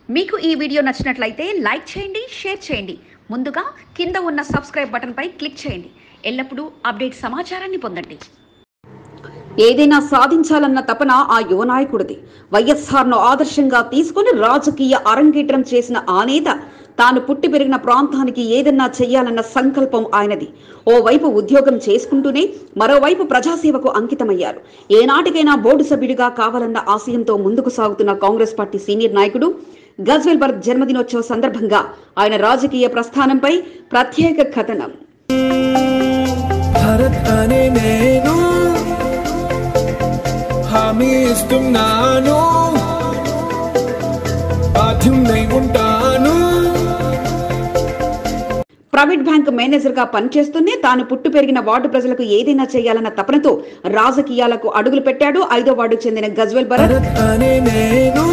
మీకు ఈ వీడియో నచ్చినట్లయితే లైక్ చేయండి షేర్ చేయండి ముందుగా కింద ఉన్న సబ్స్క్రైబ్ బటన్పై క్లిక్ చేయండి ఎల్లప్పుడూ అప్డేట్ సమాచారాన్ని పొందండి ఏదైనా సాధించాలన్న తపన ఆ యువ నాయకుడిది వైఎస్ఆర్ను ఆదర్శంగా తీసుకుని రాజకీయ అరంగేట్రం చేసిన ఆ నేత తాను పుట్టి పెరిగిన ప్రాంతానికి ఏదన్నా చెయ్యాలన్న సంకల్పం ఆయనది ఓవైపు ఉద్యోగం చేసుకుంటూనే మరోవైపు ప్రజాసేవకు అంకితమయ్యారు ఏనాటికైనా బోర్డు సభ్యుడిగా కావాలన్న ఆశయంతో ముందుకు సాగుతున్న కాంగ్రెస్ పార్టీ సీనియర్ నాయకుడు గజ్వెల్ భరత్ జన్మదినోత్సవ సందర్భంగా ఆయన రాజకీయ ప్రస్థానంపై ప్రత్యేక కథనం భరత్ అనే నేను హామీ ఇస్తున్నాను బాధ్యున్నై ఉంటాను ప్రైవేట్ బ్యాంక్ మేనేజర్ గా పనిచేస్తూనే తాను పుట్టు పెరిగిన వార్డు ప్రజలకు ఏదైనా చేయాలన్న తపనతో రాజకీయాలకు అడుగులు పెట్టాడు ఐదో వార్డుకు చెందిన గజ్వెల్ భరత్ భరత్ అనే నేను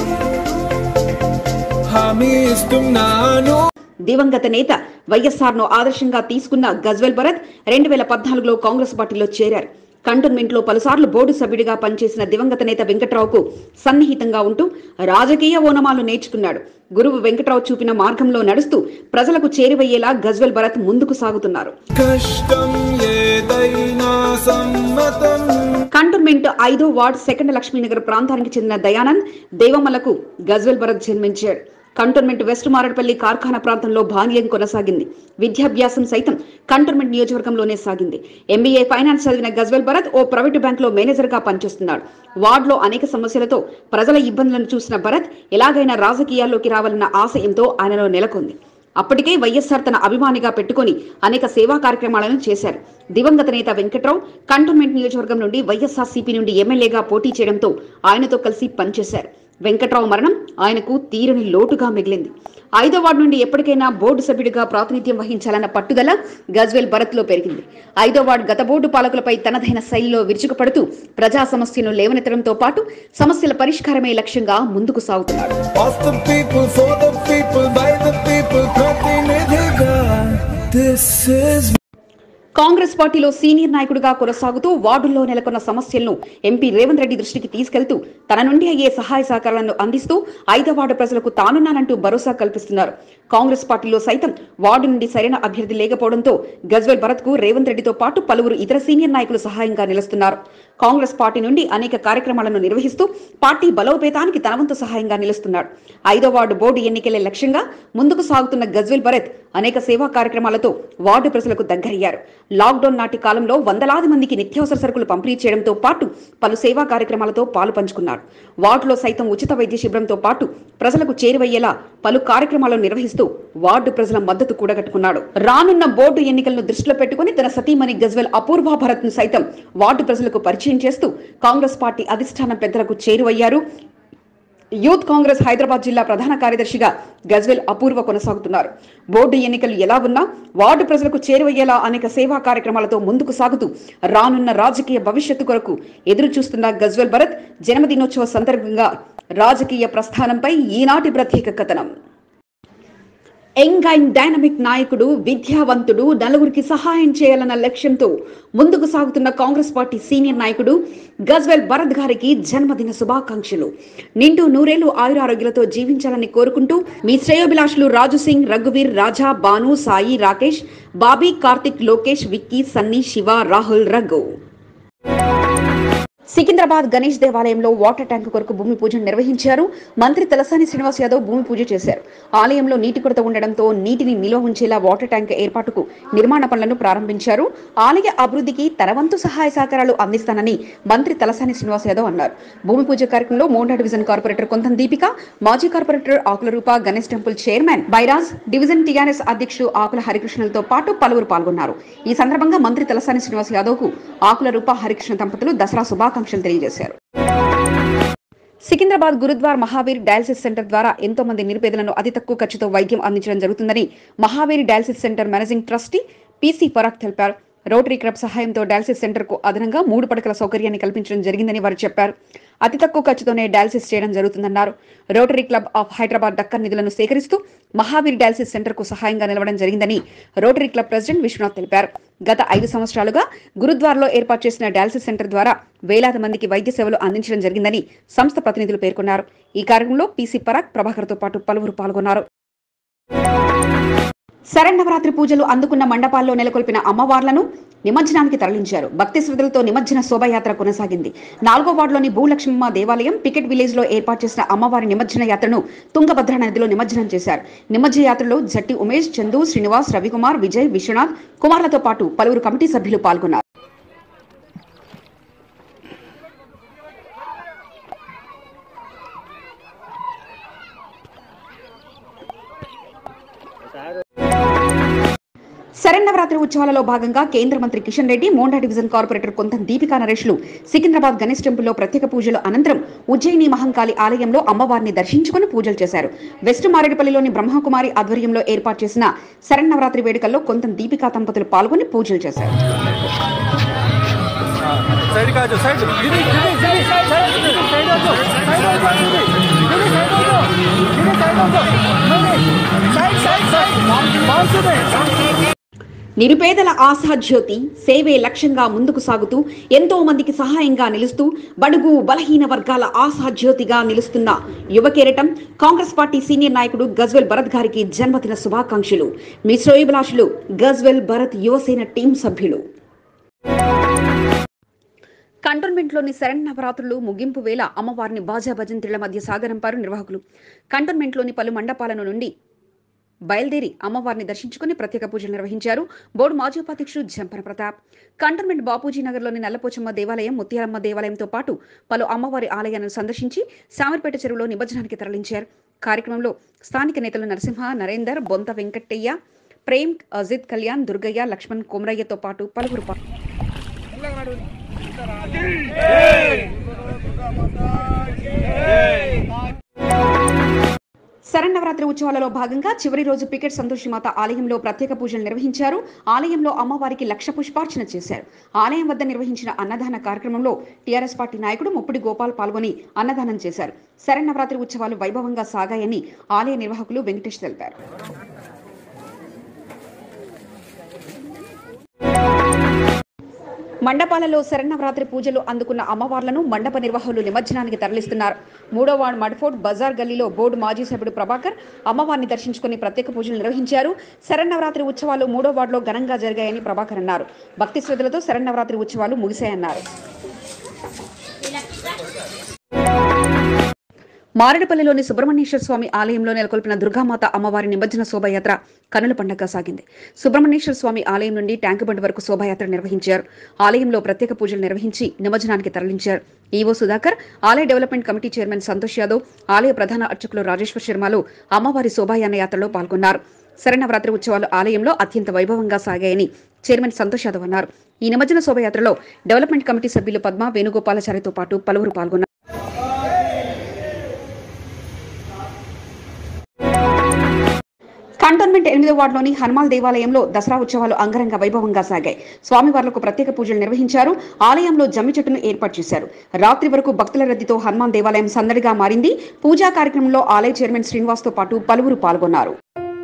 హామీ ఇస్తున్నాను దివంగత నేత వైఎస్ఆర్ ను ఆదర్శంగా తీసుకున్న గజ్వెల్ భరత్ రెండు వేల పద్నాలుగులో కాంగ్రెస్ పార్టీలో చేరారు కంటోన్మెంట్ లో పలుసార్లు బోర్డు సభ్యుడిగా పనిచేసిన దివంగత నేత వెంకట్రావుకు సన్నిహితంగా ఉంటూ రాజకీయ ఓనమాలు నేర్చుకున్నాడు గురువు వెంకట్రావు చూపిన మార్గంలో నడుస్తూ ప్రజలకు చేరువయ్యేలా గజ్వెల్ భరత్ ముందుకు సాగుతున్నారు కష్టం ఏదైనా సమ్మతం కంటోన్మెంట్ ఐదో వార్డ్ సెకండ్ లక్ష్మీనగర్ ప్రాంతానికి చెందిన దయానంద్ దేవమలకు గజ్వెల్ భరత్ జన్మించాడు కంటోన్మెంట్ వెస్ట్ మారడపల్లి కార్ఖానా ప్రాంతంలో బాల్యం కొనసాగింది విద్యాభ్యాసం సైతం కంటోన్మెంట్ నియోజకవర్గంలోనే సాగింది ఎంబీఏ ఫైనాన్స్ చదివిన గజ్వెల్ భరత్ ఓ ప్రైవేటు బ్యాంకులో మేనేజర్ గా పనిచేస్తున్నాడు వార్డులో అనేక సమస్యలతో ప్రజల ఇబ్బందులను చూసిన భరత్ ఎలాగైనా రాజకీయాల్లోకి రావాలన్న ఆశయంతో ఆయనలో నెలకొంది అప్పటికే వైఎస్ఆర్ తన అభిమానిగా పెట్టుకొని అనేక సేవా కార్యక్రమాలను చేశారు దివంగత నేత వెంకట్రావు కంటోన్మెంట్ నియోజకవర్గం నుండి వైఎస్ఆర్ సిపి నుండి ఎమ్మెల్యేగా పోటీ చేయడంతో ఆయనతో కలిసి పనిచేశారు వెంకట్రావు మరణం ఆయనకు తీరని లోటుగా మిగిలింది ఐదో వార్డు నుండి ఎప్పటికైనా బోర్డు సభ్యుడిగా ప్రాతినిధ్యం వహించాలన్న పట్టుదల గజ్వెల్ భరత్ లో పెరిగింది ఐదో వార్డు గత బోర్డు పాలకులపై తనదైన శైలిలో విరుచుకుపడుతూ ప్రజా సమస్యను లేవనెత్తడంతో పాటు సమస్యల పరిష్కారమే లక్ష్యంగా ముందుకు సాగుతున్నాడు Of the people, for the people, by the people, ప్రతినిధిగా This is కాంగ్రెస్ పార్టీలో సీనియర్ నాయకుడిగా కొనసాగుతూ వార్డుల్లో నెలకొన్న సమస్యలను ఎంపీ రేవంత్ రెడ్డి దృష్టికి తీసుకెళ్తూ తన నుండి అయ్యే సహాయ సహకారాలను అందిస్తూ ఐదో వార్డు ప్రజలకు తానున్నానంటూ భరోసా కల్పిస్తున్నారు కాంగ్రెస్ పార్టీలో సైతం వార్డు నుండి సరైన అభ్యర్థి లేకపోవడంతో గజ్వెల్ భరత్ కు రేవంత్ రెడ్డితో పాటు పలువురు ఇతర సీనియర్ నాయకులు సహాయంగా నిలుస్తున్నారు కాంగ్రెస్ పార్టీ నుండి అనేక కార్యక్రమాలను నిర్వహిస్తూ పార్టీ బలోపేతానికి తన వంతు సహాయంగా నిలుస్తున్నాడు ఐదో వార్డు బోర్డు ఎన్నికలే లక్ష్యంగా ముందుకు సాగుతున్న గజ్వెల్ భరత్ అనేక సేవా కార్యక్రమాలతో వార్డు ప్రజలకు దగ్గరయ్యారు లాక్డౌన్ నాటి కాలంలో వందలాది మందికి నిత్యావసర సరుకులు పంపిణీ చేయడంతో పాటు పలు సేవా కార్యక్రమాలతో పాలు పంచుకున్నాడు వార్డులో సైతం ఉచిత వైద్య శిబిరంతో పాటు ప్రజలకు చేరువయ్యేలా పలు కార్యక్రమాలను నిర్వహిస్తూ వార్డు ప్రజల మద్దతు కూడగట్టుకున్నాడు రానున్న బోర్డు ఎన్నికలను దృష్టిలో పెట్టుకుని తన సతీమణి గజ్వెల్ అపూర్వ భరత్ ను సైతం వార్డు ప్రజలకు పరిచయం చేస్తూ కాంగ్రెస్ పార్టీ అధిష్టానం పెద్దలకు చేరువయ్యారు యూత్ కాంగ్రెస్ హైదరాబాద్ జిల్లా ప్రధాన కార్యదర్శిగా గజ్వెల్ అపూర్వ కొనసాగుతున్నారు బోర్డు ఎన్నికలు ఎలా ఉన్నా వార్డు ప్రజలకు చేరువయ్యేలా అనేక సేవా కార్యక్రమాలతో ముందుకు సాగుతూ రానున్న రాజకీయ భవిష్యత్తు కొరకు ఎదురు చూస్తున్న గజ్వెల్ భరత్ జన్మదినోత్సవ సందర్భంగా రాజకీయ ప్రస్థానంపై ఈనాటి ప్రత్యేక కథనం యంగ్ అండ్ డైనమిక్ నాయకుడు విద్యావంతుడు నలుగురికి సహాయం చేయాలన్న లక్ష్యంతో ముందుకు సాగుతున్న కాంగ్రెస్ పార్టీ సీనియర్ నాయకుడు గజ్వెల్ భరత్ గారికి జన్మదిన శుభాకాంక్షలు నిండు నూరేళ్లు ఆయురారోగ్యాలతో జీవించాలని కోరుకుంటూ మీ శ్రేయోభిలాషులు రాజు సింగ్ రఘువీర్ రాజా బాను సాయి రాకేష్ బాబీ కార్తిక్ లోకేష్ విక్కీ సన్నీ శివ రాహుల్ రఘు సికింద్రాబాద్ గణేష్ దేవాలయంలో వాటర్ ట్యాంక్ కొరకు భూమి పూజ నిర్వహించారు మంత్రి తలసాని శ్రీనివాస్ యాదవ్ భూమి పూజ చేశారు ఆలయంలో నీటి కొరత ఉండడంతో నీటిని నిల్వ ఉంచేలా వాటర్ ట్యాంక్ ఏర్పాటుకు నిర్మాణ పనులను ప్రారంభించారు ఆలయ అభివృద్ధికి తన వంతు సహాయ సహకారాలు అందిస్తానని మంత్రి తలసాని శ్రీనివాస్ యాదవ్ అన్నారు భూమి పూజ కార్యక్రమంలో మోండా డివిజన్ కార్పొరేటర్ కొంతం దీపిక మాజీ corporator Akula Roopa Ganesh temple chairman Bairaj division TRS అధ్యక్షుడు ఆకుల హరికృష్ణలతో పాటు పలువురు పాల్గొన్నారు ఈ సందర్భంగా మంత్రి తలసాని శ్రీనివాస్ యాదవ్ కు ఆకుల రూప హరికృష్ణ దంపతులు దసరా శుభాకాంక్షలు తెలియజేశారు సికింద్రాబాద్ గురుద్వార్ మహావీర్ డయాలసిస్ సెంటర్ ద్వారా ఎంతో మంది నిరుపేదలను అతి తక్కువ ఖర్చుతో వైద్యం అందించడం జరుగుతుందని Mahavir dialysis centre managing trustee PC Farak తెలిపారు రోటరీ క్లబ్ సహాయంతో డయాలసిస్ సెంటర్ కు అదనంగా మూడు పడకల సౌకర్యాన్ని కల్పించడం జరిగిందని వారు చెప్పారు అతి తక్కువ ఖర్చుతోనే డయాలసిస్ చేయడం జరుగుతుందన్నారు Rotary club of Hyderabad Deccan నిధులను సేకరిస్తూ మహావీర్ డయాలసిస్ సెంటర్ కు సహాయంగా నిలవడం జరిగిందని రోటరీ క్లబ్ ప్రెసిడెంట్ విశ్వనాథ్ తెలిపారు గత ఐదు సంవత్సరాలుగా గురుద్వారాలో ఏర్పాటు చేసిన డయాలసిస్ సెంటర్ ద్వారా వేలాది మందికి వైద్య సేవలు అందించడం జరిగిందని సంస్థ ప్రతినిధులు పేర్కొన్నారు ఈ కార్యక్రమంలో పీసీ పరాగ్ ప్రభాకర్తో పాటు పలువురు పాల్గొన్నారు శరన్నవరాత్రి పూజలు అందుకున్న మండపాల్లో నెలకొల్పిన అమ్మవార్లను నిమజ్జనానికి తరలించారు భక్తి శ్రద్ధలతో నిమజ్జన శోభయాత్ర కొనసాగింది నాలుగో వార్డులోని భూలక్ష్మమ్మ దేవాలయం పికెట్ విలేజ్ లో ఏర్పాటు చేసిన అమ్మవారి నిమజ్జన యాత్రను తుంగభద్ర నదిలో నిమజ్జనం చేశారు నిమజ్జన యాత్రలో జట్టి ఉమేష్ చందు శ్రీనివాస్ రవికుమార్ విజయ్ విశ్వనాథ్ కుమార్లతో పాటు పలువురు కమిటీ సభ్యులు పాల్గొన్నారు శరన్నవరాత్రి ఉత్సవాలలో భాగంగా కేంద్ర మంత్రి కిషన్ రెడ్డి మోండా డివిజన్ కార్పొరేటర్ కొంత దీపికా నరేష్లు సికింద్రాబాద్ గణేష్ టెంపుల్లో ప్రత్యేక పూజలు అనంతరం ఉజ్జయిని మహంకాళి ఆలయంలో అమ్మవారిని దర్శించుకుని పూజలు చేశారు వెస్ట్ మారేడుపల్లిలోని బ్రహ్మకుమారి ఆధ్వర్యంలో ఏర్పాటు చేసిన శరన్నవరాత్రి వేడుకల్లో కొంత దీపికా దంపతులు పాల్గొని పూజలు చేశారు साइड का जो साइड दीदी दीदी दीदी साइड साइड साइड हो जाओ साइड हो जाओ दीदी दीदी साइड हो जाओ दीदी साइड हो जाओ नहीं साइड साइड साइड पाँच सौ में నిరుపేదల ఆశాజ్యోతి సేవే లక్ష్యంగా ముందుకు సాగుతూ ఎంతో మందికి సహాయంగా నిలుస్తూ బడుగు బలహీన వర్గాల ఆశాజ్యోతిగా నిలుస్తున్న యువ కెరటం కాంగ్రెస్ పార్టీ సీనియర్ నాయకుడు గజ్వెల్ భరత్ గారికి జన్మదిన శుభాకాంక్షలు మీ శ్రేయభిలాషులు గజ్వెల్ భరత్ యువసేన టీం సభ్యులు కంటోన్మెంట్లోని శరణ్ నవరాత్రులు ముగింపు వేళ అమ్మవారిని బాజా భజంత్రుల మధ్య సాగరంపారు నిర్వాహకులు కంటోన్మెంట్లోని పలు మండపాలను నుండి బయలుదేరి అమ్మవారిని దర్శించుకుని ప్రత్యేక పూజలు నిర్వహించారు బోర్డు మాజీ ఉపాధ్యక్షుడు జంపన ప్రతాప్ కంటోన్మెంట్ బాపూజీ నగర్లోని నల్లపోచమ్మ దేవాలయం ముత్యాలమ్మ దేవాలయంతో పాటు పలు అమ్మవారి ఆలయాలను సందర్శించి సామర్పేట చెరువులో నిమజ్జనానికి తరలించారు కార్యక్రమంలో స్థానిక నేతలు నరసింహ నరేందర్ బొంత వెంకట్టయ్య ప్రేమ్ అజిత్ కళ్యాణ్ దుర్గయ్య లక్ష్మణ్ కొమరయ్యతో పాటు పలువురు పా- శరన్నవరాత్రి ఉత్సవాలలో భాగంగా చివరి రోజు పికెట్ సంతోషిమాత ఆలయంలో ప్రత్యేక పూజలు నిర్వహించారు ఆలయంలో అమ్మవారికి లక్ష పుష్పార్చన చేశారు ఆలయం వద్ద నిర్వహించిన అన్నదాన కార్యక్రమంలో టీఆర్ఎస్ పార్టీ నాయకుడు ముప్పిడి గోపాల్ పాల్గొని అన్నదానం చేశారు శరన్నవరాత్రి ఉత్సవాలు వైభవంగా సాగాయని ఆలయ నిర్వాహకులు వెంకటేష్ తెలిపారు మండపాలలో శరన్నవరాత్రి పూజలు అందుకున్న అమ్మవార్లను మండప నిర్వాహకులు నిమజ్జనానికి తరలిస్తున్నారు మూడో వార్డు మడ్ఫోర్డ్ బజార్ గల్లీలో బోర్డు మాజీ సభ్యుడు ప్రభాకర్ అమ్మవారిని దర్శించుకుని ప్రత్యేక పూజలు నిర్వహించారు శరన్నవరాత్రి ఉత్సవాలు మూడో వార్డులో ఘనంగా జరిగాయని ప్రభాకర్ అన్నారు భక్తి శ్రద్ధలతో శరన్నవరాత్రి ఉత్సవాలు ముగిశాయన్నారు మారేడుపల్లిలోని సుబ్రహ్మణ్యేశ్వర స్వామి ఆలయంలో నెలకొల్పిన దుర్గామాత అమ్మవారి నిమజ్జన శోభయాత్ర కనుల పండగగా సాగింది సుబ్రహ్మణ్యేశ్వర స్వామి ఆలయం నుండి ట్యాంక్ బండ్ వరకు శోభాయాత్ర నిర్వహించారు ఆలయంలో ప్రత్యేక పూజలు నిర్వహించి నిమజ్జనానికి తరలించారు ఈవో సుధాకర్ ఆలయ development committee chairman Santosh Yadav ఆలయ ప్రధాన అర్చకులు రాజేశ్వర్ శర్మలు అమ్మవారి శోభాయాన యాత్రలో పాల్గొన్నారు శరణవరాత్రి ఉత్సవాలు ఆలయంలో అత్యంత వైభవంగా సాగాయని చైర్మన్ సంతోష్ యాదవ్ అన్నారు ఈ నిమజ్జన శోభయాత్రలో డెవలప్మెంట్ కమిటీ సభ్యులు పద్మ వేణుగోపాలాచారితో పాటు పలువురు పాల్గొన్నారు కంటోన్మెంట్ ఎనిమిదో వార్డులోని హనుమాల్ దేవాలయంలో దసరా ఉత్సవాలు అంగరంగ వైభవంగా సాగాయి స్వామివార్లకు ప్రత్యేక పూజలు నిర్వహించారు ఆలయంలో జమ్మి చెట్టును ఏర్పాటు చేశారు రాత్రి వరకు భక్తుల రద్దీతో హనుమాన్ దేవాలయం సందడిగా మారింది పూజా కార్యక్రమంలో ఆలయ చైర్మన్ శ్రీనివాస్తో పాటు పలువురు పాల్గొన్నారు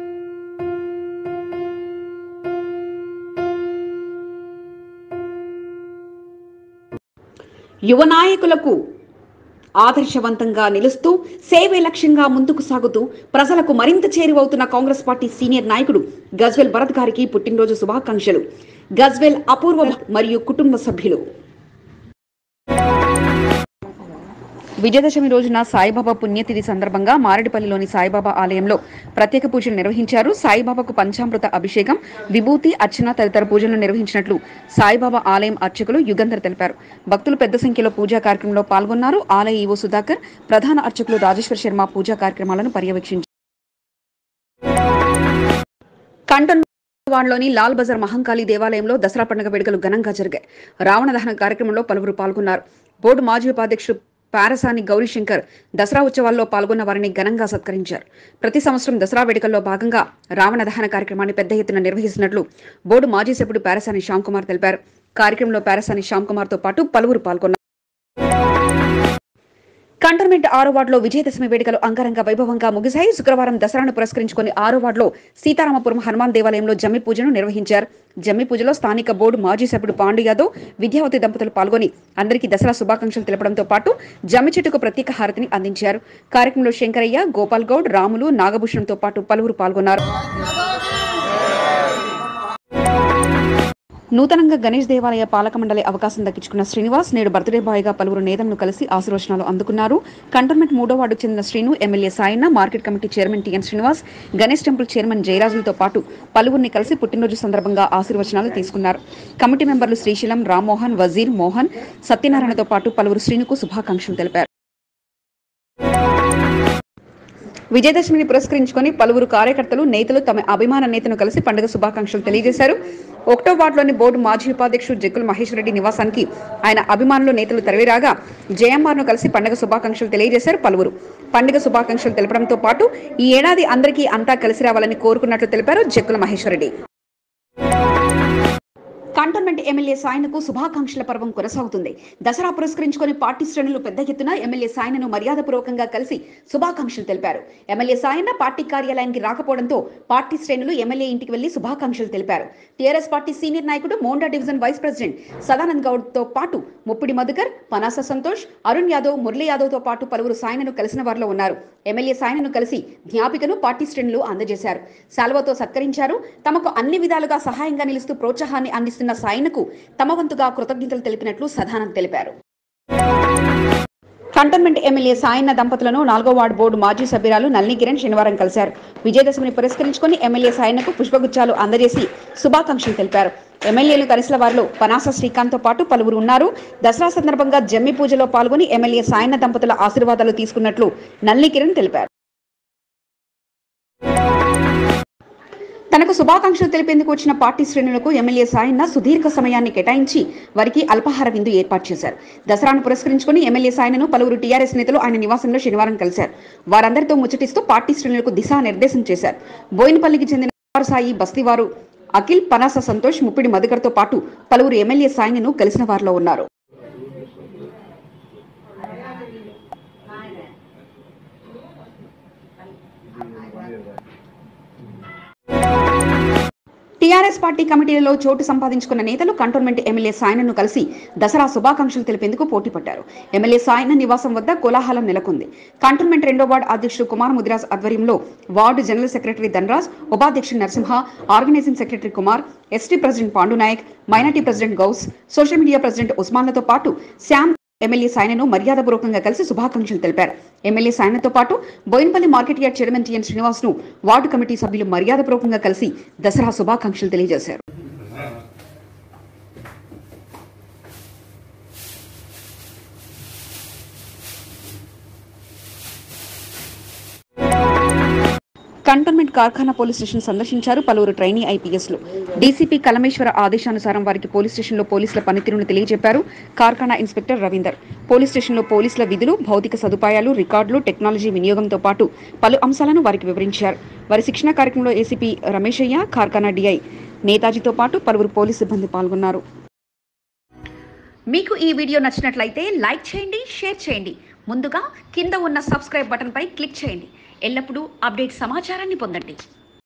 యువ నాయకులకు ఆదర్శవంతంగా నిలుస్తూ సేవే లక్ష్యంగా ముందుకు సాగుతూ ప్రజలకు మరింత చేరువవుతున్న కాంగ్రెస్ పార్టీ సీనియర్ నాయకుడు గజ్వెల్ భరత్ గారికి పుట్టినరోజు శుభాకాంక్షలు గజ్వెల్ అపూర్వ మరియు కుటుంబ సభ్యులు విజయదశమి రోజున సాయిబాబా పుణ్యతిథి సందర్భంగా మారేడుపల్లిలోని సాయిబాబా ఆలయంలో ప్రత్యేక పూజలు నిర్వహించారు సాయిబాబాకు పంచామృత అభిషేకం విభూతి అర్చన తదితర పూజలను నిర్వహించినట్లు సాయిబాబా ఆలయం అర్చకులు యుగంధర్ తెలిపారు భక్తులు పెద్ద సంఖ్యలో పూజా కార్యక్రమంలో పాల్గొన్నారు ఆలయ ఈవో సుధాకర్ ప్రధాన అర్చకులు రాజేశ్వర్ శర్మ పూజా కార్యక్రమాలను పర్యవేక్షించారు కంటోన్ వాడలోని లాల్ బజార్ మహంకాళి దేవాలయంలో దసరా పండుగ వేడుకలు ఘనంగా జరిగాయి రావణ దహన కార్యక్రమంలో పలువురు పాల్గొన్నారు బోర్డు మాజీ ఉపాధ్యక్షుడు పారసాని గౌరీశంకర్ దసరా ఉత్సవాల్లో పాల్గొన్న వారిని ఘనంగా సత్కరించారు ప్రతి సంవత్సరం దసరా వేడుకల్లో భాగంగా రావణ దహన కార్యక్రమాన్ని పెద్ద ఎత్తున నిర్వహిస్తున్నట్లు బోర్డు మాజీ సభ్యుడు పారసాని శ్యామ్ కుమార్ తెలిపారు కార్యక్రమంలో పారసాని శ్యామ్ కుమార్ తో పాటు పలువురు పాల్గొన్నారు కంటోన్మెంట్ ఆరో వార్డులో విజయదశమి వేడుకలు అంగరంగ వైభవంగా ముగిశాయి శుక్రవారం దసరాను పురస్కరించుకుని ఆరో వార్డులో సీతారామపురం హనుమాన్ దేవాలయంలో జమ్మి పూజను నిర్వహించారు జమ్మి పూజలో స్థానిక బోర్డు మాజీ సభ్యుడు పాండు యాదవ్ విద్యావతి దంపతులు పాల్గొని అందరికీ దసరా శుభాకాంక్షలు తెలపడంతో పాటు జమ్మి చెట్టుకు ప్రత్యేక హారతిని అందించారు కార్యక్రమంలో శంకరయ్య గోపాల్ గౌడ్ రాములు నాగభూషణంతో పాటు పలువురు పాల్గొన్నారు నూతనంగా గణేష్ దేవాలయ పాలక మండలి అవకాశం దక్కించుకున్న శ్రీనివాస్ నేడు బర్త్డే బాయ్గా పలువురు నేతలను కలిసి ఆశీర్వచనాలు అందుకున్నారు కంటోన్మెంట్ మూడో వార్డుకు చెందిన Srinu MLA Sayanna market committee chairman TN Srinivas Ganesh temple chairman జయరాజులతో పాటు పలువురిని కలిసి పుట్టినరోజు సందర్భంగా ఆశీర్వచనాలు తీసుకున్నారు కమిటీ మెంబర్లు శ్రీశైలం రామ్మోహన్ వజీర్ మోహన్ సత్యనారాయణతో పాటు పలువురు శ్రీనుకు శుభాకాంక్షలు తెలిపారు విజయదశమిని పురస్కరించుకొని పలువురు కార్యకర్తలు నేతలు తమ అభిమాన నేతను కలిసి పండుగ శుభాకాంక్షలు తెలియజేశారు ఒకటో వార్డులోని బోర్డు మాజీ ఉపాధ్యక్షుడు జక్కుల మహేశ్వర రెడ్డి నివాసానికి ఆయన అభిమానులు నేతలు తరలిరాగా జయమ్మార్ను కలిసి పండుగ శుభాకాంక్షలు తెలియజేశారు పలువురు పండుగ శుభాకాంక్షలు తెలపడంతో పాటు ఈ ఏడాది అందరికీ అంతా కలిసి రావాలని కోరుకున్నట్లు తెలిపారు జక్కుల మహేశ్వర రెడ్డి కంటోన్మెంట్ ఎమ్మెల్యే సాయనకు శుభాకాంక్షల పర్వం కొనసాగుతుంది దసరా పురస్కరించుకొని పార్టీ శ్రేణులు పెద్ద ఎత్తున ఎమ్మెల్యే సాయనను మర్యాదపూర్వకంగా కలిసి శుభాకాంక్షలు తెలిపారు ఎమ్మెల్యే సాయన పార్టీ కార్యాలయానికి రాకపోవడంతో పార్టీ శ్రేణులు ఎమ్మెల్యే ఇంటికి వెళ్లి శుభాకాంక్షలు తెలిపారు టీఆర్ఎస్ పార్టీ సీనియర్ నాయకుడు Monda division vice president Sadanand Goud తో పాటు ముప్పిడి మధుకర్ పనాస సంతోష్ అరుణ్ యాదవ్ మురళీ యాదవ్ తో పాటు పలువురు సాయనను కలిసిన వారిలో ఉన్నారు ఎమ్మెల్యే సాయనను కలిసి జ్ఞాపికను పార్టీ శ్రేణులు అందజేశారు శాల్వతో సత్కరించారు తమకు అన్ని విధాలుగా సహాయంగా నిలుస్తూ ప్రోత్సాహాన్ని అందిస్తున్న సాయనకు తమ వంతుగా కృతజ్ఞతలు తెలిపినట్లు సదానంద్ తెలిపారు కంటోన్మెంట్ ఎమ్మెల్యే సాయన్న దంపతులను నాలుగో వార్డు బోర్డు మాజీ సభ్యురాలు నల్ని కిరణ్ శనివారం కలిశారు విజయదశమిని పురస్కరించుకొని ఎమ్మెల్యే సాయన్నకు పుష్పగుచ్చాలు అందజేసి శుభాకాంక్షలు తెలిపారు ఎమ్మెల్యేలు కలిసిన వారిలో పనాస శ్రీకాంత్ తో పాటు పలువురు ఉన్నారు దసరా సందర్భంగా జమ్మి పూజలో పాల్గొని ఎమ్మెల్యే సాయన్న దంపతుల ఆశీర్వాదాలు తీసుకున్నట్లు నల్ని కిరణ్ తెలిపారు తనకు శుభాకాంక్షలు తెలిపేందుకు వచ్చిన పార్టీ శ్రేణులకు ఎమ్మెల్యే సాయన్న సుదీర్ఘ సమయాన్ని కేటాయించి వారికి అల్పాహార విందు ఏర్పాటు చేశారు దసరాను పురస్కరించుకుని ఎమ్మెల్యే సాయనను పలువురు టీఆర్ఎస్ నేతలు ఆయన నివాసంలో శనివారం కలిశారు వారందరితో ముచ్చటిస్తూ పార్టీ శ్రేణులకు దిశానిర్దేశం చేశారు బోయినపల్లికి చెందిన సాయి బస్తీవారు అఖిల్ పనాస సంతోష్ ముప్పిడి మధుకర్తో పాటు పలువురు ఎమ్మెల్యే సాయనను కలిసిన వారిలో ఉన్నారు టీఆర్ఎస్ పార్టీ కమిటీలలో చోటు సంపాదించుకున్న నేతలు కంటోన్మెంట్ ఎమ్మెల్యే సాయనను కలిసి దసరా శుభాకాంక్షలు తెలిపేందుకు పోటీ పడ్డారు ఎమ్మెల్యే సాయన నివాసం వద్ద కోలాహలం నెలకొంది కంటోన్మెంట్ రెండో వార్డు అధ్యక్షుడు కుమార్ ముదిరాజ్ ఆధ్వర్యంలో వార్డు జనరల్ సెక్రటరీ ధనరాజ్ ఉపాధ్యక్షుడు Narasimha organising secretary Kumar ST president Pandu Naik minority president Ghouse social media president ఉస్మాన్లతో పాటు శ్యామ్ ఎమ్మెల్యే సాయనను మర్యాదపూర్వకంగా కలిసి శుభాకాంక్షలు తెలిపారు ఎమ్మెల్యే సాయనతో పాటు Boinapalli market yard chairman TN Srinivas ను వార్డు కమిటీ సభ్యులు మర్యాదపూర్వకంగా కలిసి దసరా శుభాకాంక్షలు తెలియజేశారు కంటోన్మెంట్ కార్ఖానా పోలీస్ స్టేషన్ సందర్శించారు పలువురు ట్రైనీ ఐపీఎస్లు డీసీపీ కలమేశ్వర ఆదేశానుసారం వారికి పోలీస్ స్టేషన్లో పోలీసుల పనితీరును తెలియజెప్పారు కార్ఖానా ఇన్స్పెక్టర్ రవీందర్ పోలీస్ స్టేషన్లో పోలీసుల విధులు భౌతిక సదుపాయాలు రికార్డులు టెక్నాలజీ వినియోగంతో పాటు పలు అంశాలను వారికి వివరించారు వారి శిక్షణ కార్యక్రమంలో ఏసీపీ రమేశయ్య కార్ఖానా డిఐ నేతాజీతో పాటు పలువురు పోలీస్ సిబ్బంది పాల్గొన్నారు మీకు ఈ వీడియో నచ్చినట్లయితే లైక్ చేయండి షేర్ చేయండి ముందుగా కింద ఉన్న సబ్స్క్రైబ్ బటన్పై క్లిక్ చేయండి ఎల్లప్పుడూ అప్డేట్ సమాచారాన్ని పొందండి